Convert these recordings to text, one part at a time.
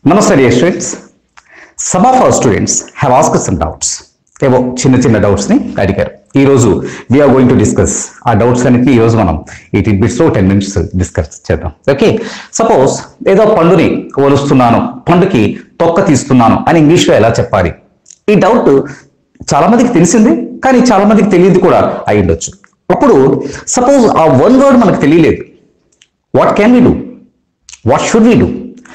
నమస్తే dear students some of our students have ask some doubts ఏవో చిన్న చిన్న డౌట్స్ ని అడిగారు ఈ రోజు వీఆర్ గోయింగ్ టు డిస్కస్ ఆ డౌట్స్ అన్నిటి ఈ రోజు మనం eighteen bits ten minutes discuss చేద్దాం ఓకే సపోజ్ ఏదో పండుని ఒలుస్తున్నాను పండుకి తొక్క తీస్తున్నాను అని ఇంగ్లీష్ లో ఎలా చెప్పాలి ఈ డౌట్ చాలా మందికి తెలిసింది కానీ చాలా మందికి తెలియదు కూడా అయి ఉండొచ్చు అప్పుడు సపోజ్ ఆ వన్ వర్డ్ మనకు తెలియలేదు what can we do what should we do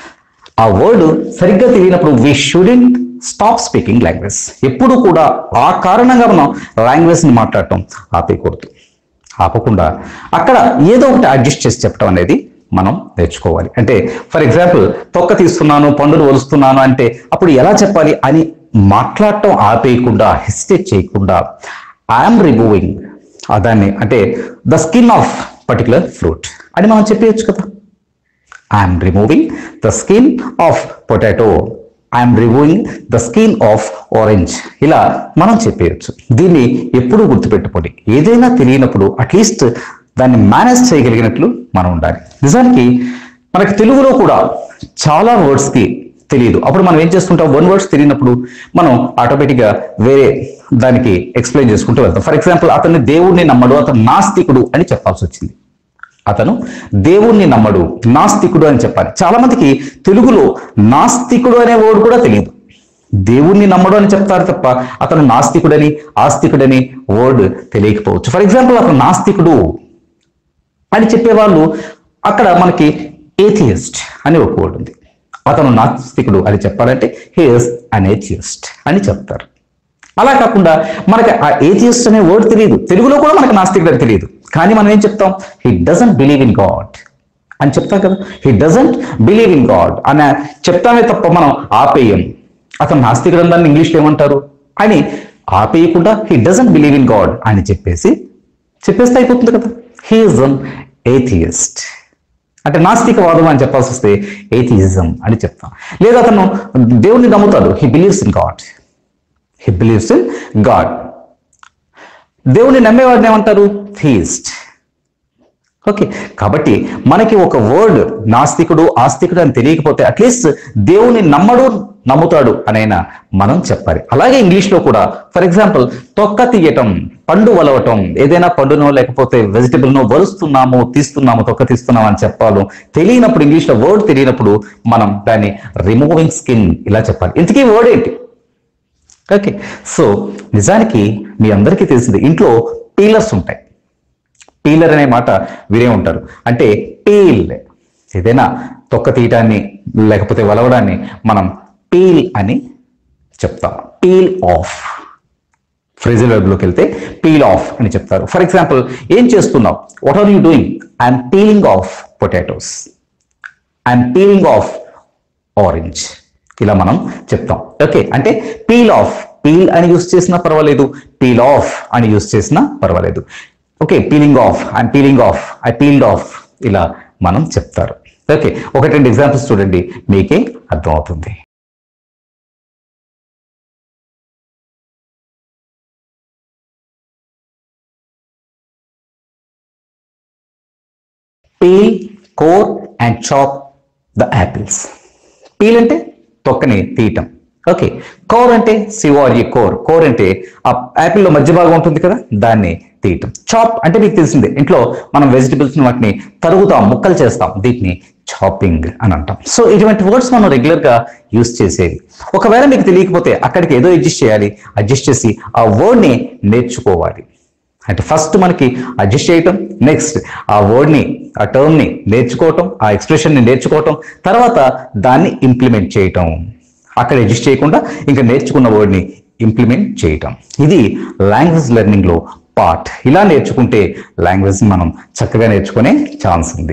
ఆ వర్డ్ సరిగ్గా తెలియనప్పుడు we shouldn't stop speaking language ఎప్పుడు కూడా ఆ కారణంగా మనం లాంగ్వేజ్ ని మాట్లాడటం ఆపేయకూడదు ఆపకుండా అక్కడ ఏదో ఒకటి అడ్జస్ట్ చేసి చెప్పడం అనేది మనం నేర్చుకోవాలి అంటే ఫర్ ఎగ్జాంపుల్ తొక్క తీస్తున్నాను పండును ఒలుస్తున్నాను అంటే అప్పుడు ఎలా చెప్పాలి అని మాట్లాడటం ఆపేయకుండా హెసిటేట్ చేయకుండా ఐఎమ్ రిమూవింగ్ దాన్ని అంటే the skin of particular fruit అని మనం చెప్పేయచ్చు కదా I'm removing the skin of potato I'm removing the skin of orange ఇలా మనం చెప్పేయచ్చు దీన్ని ఎప్పుడు గుర్తుపెట్టుకోండి ఏదైనా తెలియనప్పుడు అట్లీస్ట్ దాన్ని మేనేజ్ చేయగలిగినట్లు మనం ఉండాలి నిజానికి మనకి తెలుగులో కూడా చాలా వర్డ్స్కి తెలియదు అప్పుడు మనం ఏం చేసుకుంటాం వన్ వర్డ్స్ తెలియనప్పుడు మనం ఆటోమేటిక్గా వేరే దానికి ఎక్స్ప్లెయిన్ చేసుకుంటూ వెళ్తాం ఫర్ ఎగ్జాంపుల్ అతన్ని దేవుణ్ణి నమ్మడు అతను నాస్తికుడు అని చెప్పాల్సి వచ్చింది అతను దేవుణ్ణి నమ్మడు నాస్తికుడు అని చెప్పాలి చాలా మందికి తెలుగులో నాస్తికుడు అనే వర్డ్ కూడా తెలియదు దేవుణ్ణి నమ్మడు అని చెప్తారు తప్ప అతను నాస్తికుడని ఆస్తికుడని వర్డ్ తెలియకపోవచ్చు ఫర్ ఎగ్జాంపుల్ అతను నాస్తికుడు అని చెప్పేవాళ్ళు అక్కడ మనకి ఏథియస్ట్ అని ఒక వర్డ్ ఉంది అతను నాస్తికుడు అని చెప్పాలంటే హేస్ అన్ ఏథియస్ట్ అని చెప్తారు అలా కాకుండా మనకి ఆ ఏథియస్ట్ అనే వర్డ్ తెలియదు తెలుగులో కూడా మనకి నాస్తికుడు అని తెలియదు కానీ మనం ఏం చెప్తాం he doesn't believe in God అని చెప్తాం కదా he doesn't believe in God అని చెప్తామే తప్ప మనం ఆపేయం అతను నాస్తికుడు అని దాన్ని ఇంగ్లీష్లో ఏమంటారు అని ఆపేయకుండా he doesn't believe in God అని చెప్పేసి చెప్పేస్తే అయిపోతుంది కదా హీఈస్ అన్ ఏథియస్ట్ అంటే నాస్తికవాదం అని చెప్పాల్సి వస్తే ఏథియిజం అని చెప్తాం లేదా అతను దేవుణ్ణి నమ్ముతాడు he believes in God he believes in God దేవుని నమ్మేవాడిని ఏమంటారు థీస్ట్ ఓకే కాబట్టి మనకి ఒక వర్డ్ నాస్తికుడు ఆస్తికుడు అని తెలియకపోతే అట్లీస్ట్ దేవుని నమ్మడు నమ్ముతాడు అనైనా మనం చెప్పాలి అలాగే ఇంగ్లీష్లో కూడా ఫర్ ఎగ్జాంపుల్ తొక్క తీయటం పండు వలవటం ఏదైనా పండునో లేకపోతే వెజిటబుల్నో వలుస్తున్నాము తీస్తున్నాము తొక్క తీస్తున్నాము అని చెప్పాలి తెలియనప్పుడు ఇంగ్లీష్లో వర్డ్ తెలియనప్పుడు మనం దాన్ని రిమూవింగ్ స్కిన్ ఇలా చెప్పాలి ఇంతకీ వర్డ్ ఏంటి ఓకే సో నిజానికి మీ అందరికీ తెలిసింది ఇంట్లో పీలర్స్ ఉంటాయి పీలర్ అనే మాట వినే ఉంటారు అంటే పీల్ ఏదైనా తొక్క తీయటాన్ని లేకపోతే వలవడాన్ని మనం పీల్ అని చెప్తాం పీల్ ఆఫ్ ఫ్రేజల్ వెబ్లోకి వెళ్తే పీల్ ఆఫ్ అని చెప్తారు ఫర్ ఎగ్జాంపుల్ ఏం చేస్తున్నావు what are you doing I'm peeling off potatoes I'm peeling off orange ఇలా మనం చెప్తాం ఓకే అంటే పీల్ ఆఫ్ పీల్ అని యూస్ చేసినా పర్వాలేదు పీల్ ఆఫ్ అని యూస్ చేసినా పర్వాలేదు okay peeling off I'm peeling off I peeled off ఇలా మనం చెప్తారు ఓకే ఒకటి రెండు ఎగ్జాంపుల్స్ చూడండి మీకే అర్థమవుతుంది peel core and chop the apples peel అంటే తొక్కని తీయటం ఓకే కోర్ అంటే సివారి కోర్ కోర్ అంటే ఆ యాపిల్లో మధ్య భాగం ఉంటుంది కదా దాన్ని తీయటం చాప్ అంటే మీకు తెలిసిందే ఇంట్లో మనం వెజిటబుల్స్ వాటిని తరుగుతాం ముక్కలు చేస్తాం వీటిని చాపింగ్ అని అంటాం సో ఇటువంటి వర్డ్స్ మనం రెగ్యులర్ గా యూస్ చేసేవి ఒకవేళ మీకు తెలియకపోతే అక్కడికి ఏదో అడ్జస్ట్ చేయాలి అడ్జస్ట్ చేసి ఆ వర్డ్ ని నేర్చుకోవాలి అంటే ఫస్ట్ మనకి అడ్జస్ట్ చేయటం నెక్స్ట్ ఆ వర్డ్ని ఆ టర్మ్ని నేర్చుకోవటం ఆ ఎక్స్ప్రెషన్ని నేర్చుకోవటం తర్వాత దాన్ని ఇంప్లిమెంట్ చేయటం అక్కడ అడ్జస్ట్ చేయకుండా ఇంకా నేర్చుకున్న వర్డ్ని ఇంప్లిమెంట్ చేయటం ఇది లాంగ్వేజ్ లెర్నింగ్లో పార్ట్ ఇలా నేర్చుకుంటే లాంగ్వేజ్ మనం చక్కగా నేర్చుకునే ఛాన్స్ ఉంది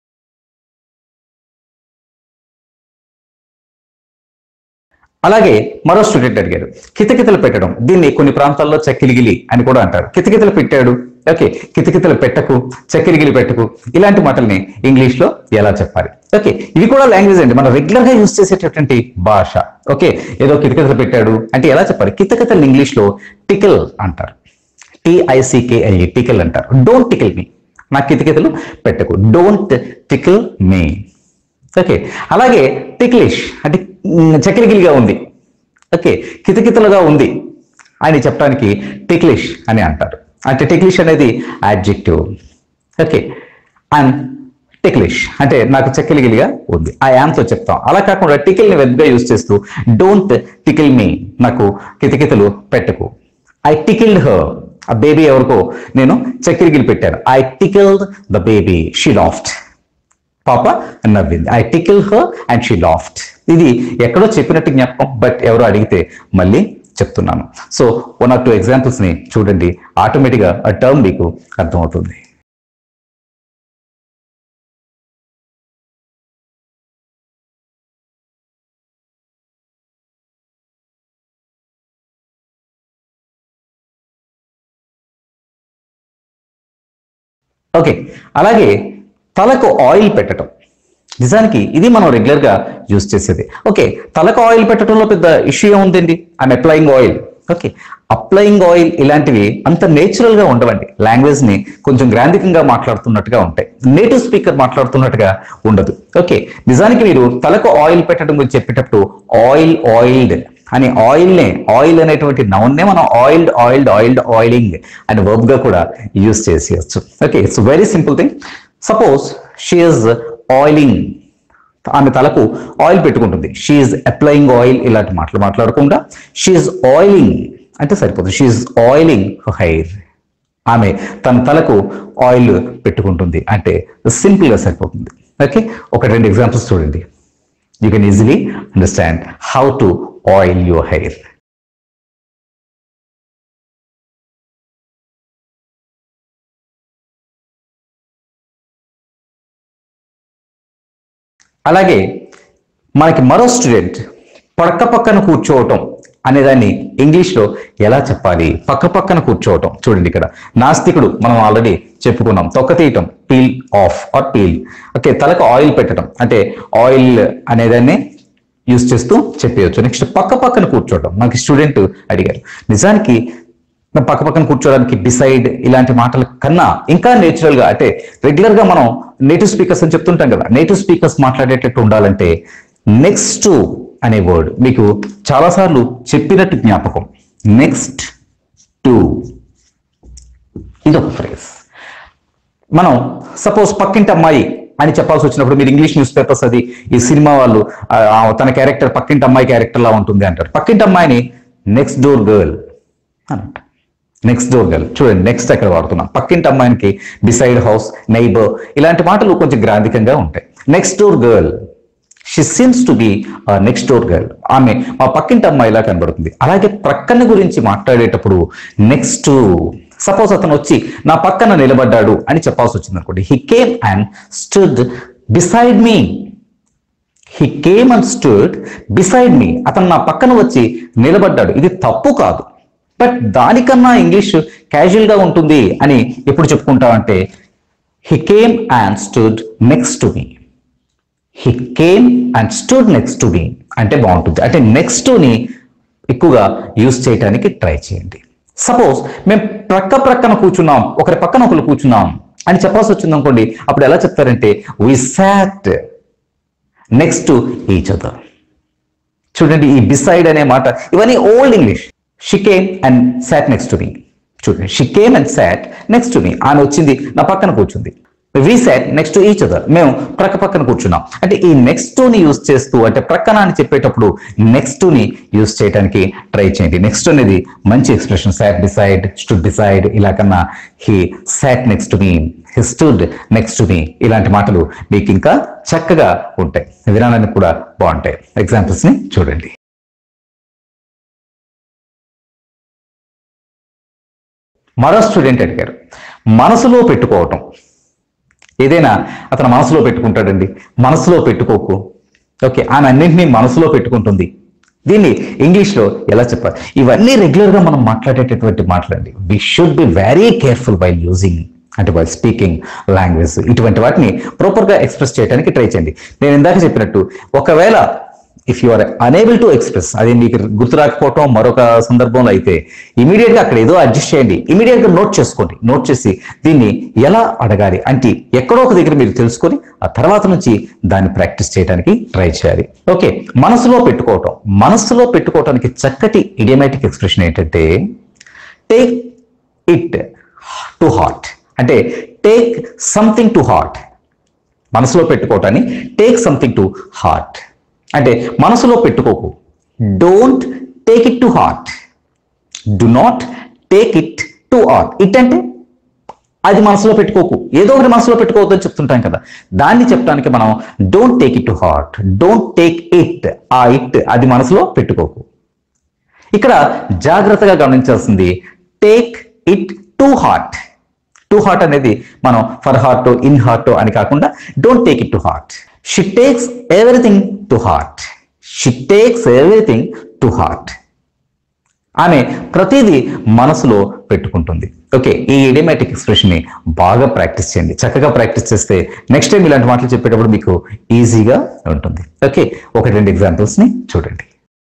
అలాగే మరో స్టూడెంట్ అడిగాడు కితకితలు పెట్టడం దీన్ని కొన్ని ప్రాంతాల్లో చక్కిలిగిలి అని కూడా అంటారు కితకితలు పెట్టాడు ఓకే కితకితలు పెట్టకు చక్కిలిగిలి పెట్టకు ఇలాంటి మాటల్ని ఇంగ్లీష్ లో ఎలా చెప్పాలి ఓకే ఇవి కూడా లాంగ్వేజ్ అండి మనం రెగ్యులర్ గా యూస్ చేసేటటువంటి భాష ఓకే ఏదో కితకితలు పెట్టాడు అంటే ఎలా చెప్పాలి కితకితలు ఇంగ్లీష్ లో టికల్ అంటారు టిఐసికేఎల్ఈ టికల్ అంటారు డోంట్ టికల్ మీ నా కితకితలు పెట్టకు డోంట్ టికల్ మీ ఓకే అలాగే టిక్లిష్ అంటే చక్కెరగిలిగా ఉంది ఓకే కితకితలుగా ఉంది అని చెప్పడానికి టిక్లిష్ అని అంటారు అంటే టిక్లిష్ అనేది యాడ్జెక్టివ్ ఓకే అండ్ టిక్లిష్ అంటే నాకు చెక్కిలిగిలిగా ఉంది ఆ యాంతో చెప్తాం అలా కాకుండా టికిల్ని వెబ్గా యూజ్ చేస్తూ డోంట్ టికిల్ మీ నాకు కితకితలు పెట్టకు ఐ టికిల్డ్ హర్ ఆ బేబీ ఎవరికో నేను చక్కెరగిలి పెట్టాను I tickled the baby she laughed పాప నవ్వింది I tickle her and she laughed ఇది ఎక్కడో చెప్పినట్టు జ్ఞాపకం బట్ ఎవరో అడిగితే మళ్ళీ చెప్తున్నాను so one or two examples ని చూడండి ఆటోమేటిక్గా ఆ టర్మ్ మీకు అర్థమవుతుంది ఓకే అలాగే తలకు ఆయిల్ పెట్టడం నిజానికి ఇది మనం రెగ్యులర్ గా యూజ్ చేసేది ఓకే తలకు ఆయిల్ పెట్టడంలో పెద్ద ఇష్యూ ఏముందండి I'm applying oil okay applying oil ఇలాంటివి అంత నేచురల్ గా ఉండవండి లాంగ్వేజ్ ని కొంచెం గ్రాంధికంగా మాట్లాడుతున్నట్టుగా ఉంటాయి నేటివ్ స్పీకర్ మాట్లాడుతున్నట్టుగా ఉండదు ఓకే నిజానికి మీరు తలకు ఆయిల్ పెట్టడం గురించి చెప్పేటప్పుడు ఆయిల్ ఆయిల్డ్ అని ఆయిల్ నే ఆయిల్ అనేటువంటి నౌన్ నే మనం ఆయిల్డ్ ఆయిల్డ్ ఆయిల్డ్ ఆయిలింగ్ అని వర్బ్ గా కూడా యూజ్ చేసేయచ్చు okay it's very simple thing suppose she's oiling ఆమె తలకు ఆయిల్ పెట్టుకుంటుంది షీఈస్ అప్లయింగ్ ఆయిల్ ఇలాంటి మాటలు మాట్లాడకుండా షీఈస్ ఆయిలింగ్ అంటే సరిపోతుంది షీఈస్ ఆయిలింగ్ హెయిర్ ఆమె తన తలకు ఆయిల్ పెట్టుకుంటుంది అంటే సింపుల్ గా సరిపోతుంది ఓకే ఒక రెండు ఎగ్జాంపుల్స్ చూడండి you can easily understand how to oil your hair అలాగే మనకి మరో స్టూడెంట్ పక్క పక్కన కూర్చోవటం అనేదాన్ని ఇంగ్లీష్లో ఎలా చెప్పాలి పక్క పక్కన కూర్చోవటం చూడండి ఇక్కడ నాస్తికుడు మనం ఆల్రెడీ చెప్పుకున్నాం తొక్క తీయటం peel off or peel okay తలకు ఆయిల్ పెట్టడం అంటే ఆయిల్ అనేదాన్ని యూజ్ చేస్తూ చెప్పేయచ్చు నెక్స్ట్ పక్క పక్కన కూర్చోవటం మనకి స్టూడెంట్ అడిగారు నిజానికి మనం పక్క పక్కన కూర్చోవడానికి డిసైడ్ ఇలాంటి మాటల కన్నా ఇంకా నేచురల్ గా అంటే రెగ్యులర్ గా మనం నేటివ్ స్పీకర్స్ అని చెప్తుంటాం కదా నేటివ్ స్పీకర్స్ మాట్లాడేటట్టు ఉండాలంటే నెక్స్ట్ అనే వర్డ్ మీకు చాలాసార్లు చెప్పినట్టు జ్ఞాపకం నెక్స్ట్ టు ఇదొక ఫ్రేజ్ మనం సపోజ్ పక్కింటి అమ్మాయి అని చెప్పాల్సి వచ్చినప్పుడు మీరు ఇంగ్లీష్ న్యూస్ పేపర్స్ అది ఈ సినిమా వాళ్ళు ఆ, ఆ, తన క్యారెక్టర్ పక్కింటి అమ్మాయి క్యారెక్టర్ లా ఉంటుంది అంటారు పక్కింటి అమ్మాయిని నెక్స్ట్ డోర్ గర్ల్ అని అంటారు నెక్స్ట్ డోర్ గర్ల్ చూడండి నెక్స్ట్ ఎక్కడ వాడుతున్నాం పక్కింటి అమ్మాయికి డిసైడ్ హౌస్ నైబర్ ఇలాంటి మాటలు కొంచెం గ్రాంధికంగా ఉంటాయి next door girl she seems to be next door girl ఆమె మా పక్కింటి అమ్మాయిలా కనబడుతుంది అలాగే ప్రక్కన గురించి మాట్లాడేటప్పుడు నెక్స్ట్ సపోజ్ అతను వచ్చి నా పక్కన నిలబడ్డాడు అని చెప్పాల్సి వచ్చింది అనుకోండి he came and stood beside me he came and stood beside me అతను నా పక్కన వచ్చి నిలబడ్డాడు ఇది తప్పు కాదు బట్ దానికన్నా ఇంగ్లీష్ క్యాజువల్ గా ఉంటుంది అని ఎప్పుడు చెప్పుకుంటామంటే he came and stood next to me he came and stood next to me అంటే బాగుంటుంది అంటే నెక్స్ట్ టుని ఎక్కువగా యూజ్ చేయడానికి ట్రై చేయండి సపోజ్ మేము ప్రక్క ప్రక్కన కూర్చున్నాం ఒకరి పక్కన ఒకరు కూర్చున్నాం అని చెప్పాల్సి వచ్చింది అనుకోండి అప్పుడు ఎలా చెప్తారంటే we sat next to each other చూడండి ఈ బిసైడ్ అనే మాట ఇవన్నీ old English she came and sat next to me చూడండి she came and sat next to me ఆమె వచ్చింది నా పక్కన కూర్చుంది we sat next to each other మేము ప్రక్క పక్కన కూర్చున్నాం అంటే ఈ నెక్స్ట్ టు ని యూస్ చేస్తూ అంటే ప్రక్కన అని చెప్పేటప్పుడు నెక్స్ట్ టు ని యూస్ చేయడానికి ట్రై చేయండి నెక్స్ట్ అనేది మంచి expression sat beside stood beside ఇలా కన్నా he sat next to me he stood next to me ఇలాంటి మాటలు మీకు ఇంకా చక్కగా ఉంటాయి వినడానికి కూడా బాగుంటాయి ఎగ్జాంపుల్స్ ని చూడండి మరో స్టూడెంట్ అడిగారు మనసులో పెట్టుకోవటం ఏదైనా అతను మనసులో పెట్టుకుంటాడండి మనసులో పెట్టుకోకు ఓకే ఆమె అన్నింటినీ మనసులో పెట్టుకుంటుంది దీన్ని ఇంగ్లీష్లో ఎలా చెప్పాలి ఇవన్నీ రెగ్యులర్గా మనం మాట్లాడేటటువంటి మాటలండి we should be very careful while using అంటే వైల్ స్పీకింగ్ లాంగ్వేజ్ ఇటువంటి వాటిని ప్రాపర్గా ఎక్స్ప్రెస్ చేయడానికి ట్రై చేయండి నేను ఇందాక చెప్పినట్టు ఒకవేళ if you are unable to express అది మీకు గుర్తు రాకపోవటం మరొక సందర్భంలో అయితే ఇమీడియట్ గా అక్కడ ఏదో అడ్జస్ట్ చేయండి ఇమీడియట్ గా నోట్ చేసుకోండి నోట్ చేసి దీన్ని ఎలా అడగాలి అంటే ఎక్కడో ఒక దగ్గర మీరు తెలుసుకొని ఆ తర్వాత నుంచి దాన్ని ప్రాక్టీస్ చేయడానికి ట్రై చేయాలి ఓకే మనసులో పెట్టుకోవటం మనసులో పెట్టుకోవటానికి చక్కటి ఇడియమాటిక్ ఎక్స్ప్రెషన్ ఏంటంటే టేక్ ఇట్ టు హార్ట్ అంటే టేక్ సంథింగ్ టు హార్ట్ మనసులో పెట్టుకోవటాన్ని టేక్ సంథింగ్ టు హార్ట్ అంటే మనసులో పెట్టుకోకు don't take it to heart do not take it to heart it అంటే అది మనసులో పెట్టుకోకు ఏదో ఒకటి మనసులో పెట్టుకోవద్దు అని చెప్తుంటాం కదా దాన్ని చెప్పడానికి మనం don't take it to heart don't take it ఆ ఇట్ అది మనసులో పెట్టుకోకు ఇక్కడ జాగ్రత్తగా గమనించాల్సింది take it to heart to heart అనేది మనం ఫర్ హార్ట్ ఇన్ హార్ట్ అని కాకుండా don't take it to heart she takes everything to heart she takes everything to heart ఆమె ప్రతిదీ మనసులో పెట్టుకుంటుంది ఓకే ఈ ఇడియమాటిక్ ఎక్స్ప్రెషన్ ని బాగా ప్రాక్టీస్ చేయండి చక్కగా ప్రాక్టీస్ చేస్తే నెక్స్ట్ టైం ఇలాంటి మాటలు చెప్పేటప్పుడు మీకు ఈజీగా ఉంటుంది ఓకే ఒకటి రెండు ఎగ్జాంపుల్స్ ని చూడండి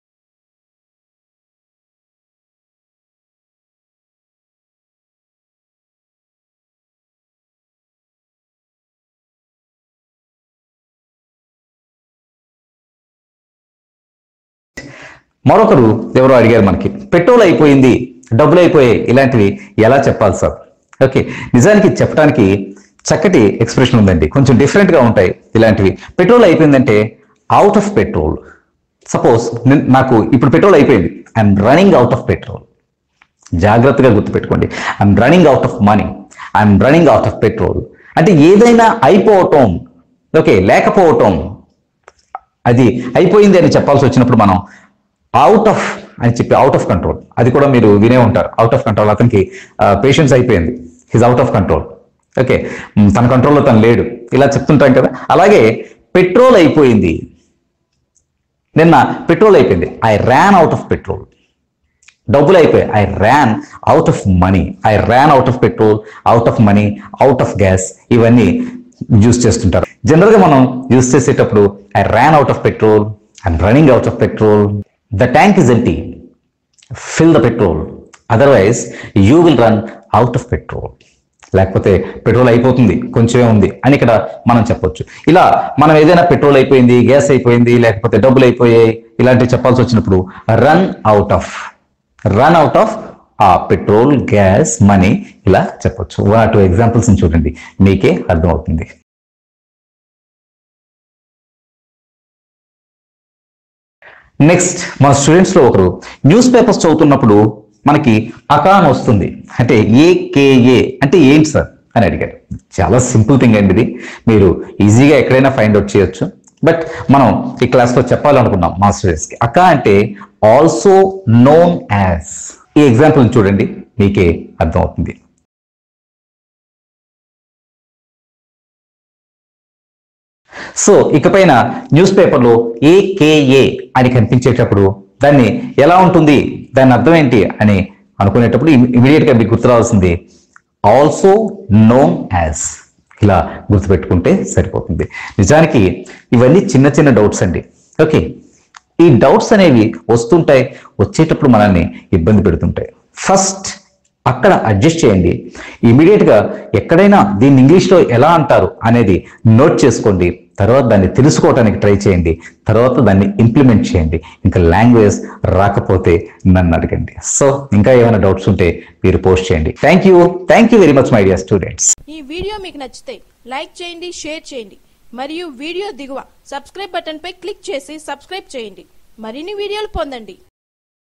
మరొకరు ఎవరో అడిగారు మనకి పెట్రోల్ అయిపోయింది డబ్బులు అయిపోయాయి ఇలాంటివి ఎలా చెప్పాలి సార్ ఓకే నిజానికి చెప్పడానికి చక్కటి ఎక్స్ప్రెషన్ ఉందండి కొంచెం different గా ఉంటాయి ఇలాంటివి పెట్రోల్ అయిపోయిందంటే అవుట్ ఆఫ్ పెట్రోల్ సపోజ్ నాకు ఇప్పుడు పెట్రోల్ అయిపోయింది I'm running out of petrol జాగ్రత్తగా గుర్తుపెట్టుకోండి I'm running out of money I'm running out of petrol అంటే ఏదైనా అయిపోవటం ఓకే లేకపోవటం అది అయిపోయింది అని చెప్పాల్సి వచ్చినప్పుడు మనం అవుట్ ఆఫ్ అని చెప్పి అవుట్ ఆఫ్ కంట్రోల్ అది కూడా మీరు వినే ఉంటారు అవుట్ ఆఫ్ కంట్రోల్ అతనికి పేషెన్స్ అయిపోయింది his out of control okay తన కంట్రోల్లో తను లేడు ఇలా చెప్తుంటాం కదా అలాగే పెట్రోల్ అయిపోయింది నిన్న పెట్రోల్ అయిపోయింది I ran out of petrol డబ్బులు అయిపోయాయి I ran out of money I ran out of petrol out of money out of gas ఇవన్నీ యూస్ చేస్తుంటారు జనరల్ గా మనం యూస్ చేసేటప్పుడు I ran out of petrol I'm running out of petrol the tank is empty fill the petrol otherwise you will run out of petrol లేకపోతే petrol అయిపోతుంది కొంచెమే ఉంది అని ఇక్కడ మనం చెప్పొచ్చు ఇలా మనం ఏదైనా పెట్రోల్ అయిపోయింది గ్యాస్ అయిపోయింది లేకపోతే డబ్బులు అయిపోయాయి ఇలాంటివి చెప్పాల్సి వచ్చినప్పుడు run out of run out of ఆ పెట్రోల్ గ్యాస్ మనీ ఇలా చెప్పొచ్చు వన్ టూ ఎగ్జాంపుల్స్ చూడండి మీకే అర్థమవుతుంది నెక్స్ట్ మన స్టూడెంట్స్ లో ఒకరు న్యూస్ పేపర్స్ చదువుతున్నప్పుడు మనకి అకాన్ వస్తుంది అంటే ఏకేఏ అంటే ఏంటి సార్ అని అడిగారు చాలా సింపుల్ థింగ్ అండి ఇది మీరు ఈజీగా ఎక్కడైనా ఫైండ్ అవుట్ చేయొచ్చు బట్ మనం ఈ క్లాస్లో చెప్పాలనుకున్నాం మా స్టూడెంట్స్కి అక అంటే ఆల్సో నోన్ యాజ్ ఈ ఎగ్జాంపుల్ చూడండి మీకే అర్థమవుతుంది సో ఇకపైన న్యూస్ పేపర్లో ఏకేఏ అని కనిపించేటప్పుడు దాన్ని ఎలా ఉంటుంది దాని అర్థం ఏంటి అని అనుకునేటప్పుడు ఇమీడియట్ గా మీకు గుర్తు రావాల్సింది ఆల్సో నోన్ యాజ్ ఇలా గుర్తుపెట్టుకుంటే సరిపోతుంది నిజానికి ఇవన్నీ చిన్న చిన్న డౌట్స్ అండి ఓకే ఈ డౌట్స్ అనేవి వస్తుంటాయి వచ్చేటప్పుడు మనల్ని ఇబ్బంది పెడుతుంటాయి ఫస్ట్ అక్కడ అడ్జస్ట్ చేయండి ఇమీడియట్ గా ఎక్కడైనా దీన్ని ఇంగ్లీష్లో ఎలా అంటారు అనేది నోట్ చేసుకోండి తర్వాత దాన్ని తెలుసుకోవడానికి ట్రై చేయండి తర్వాత దాన్ని ఇంప్లిమెంట్ చేయండి ఇంకా లాంగ్వేజ్ రాకపోతే నన్ను అడగండి సో ఇంకా ఏమైనా డౌట్స్ ఉంటే మీరు పోస్ట్ చేయండి thank you thank you very much my dear students ఈ వీడియో మీకు నచ్చితే లైక్ చేయండి షేర్ చేయండి మరియు వీడియో దిగువ సబ్స్క్రైబ్ బటన్ పై క్లిక్ చేసి సబ్స్క్రైబ్ చేయండి మరిన్ని వీడియోలు పొందండి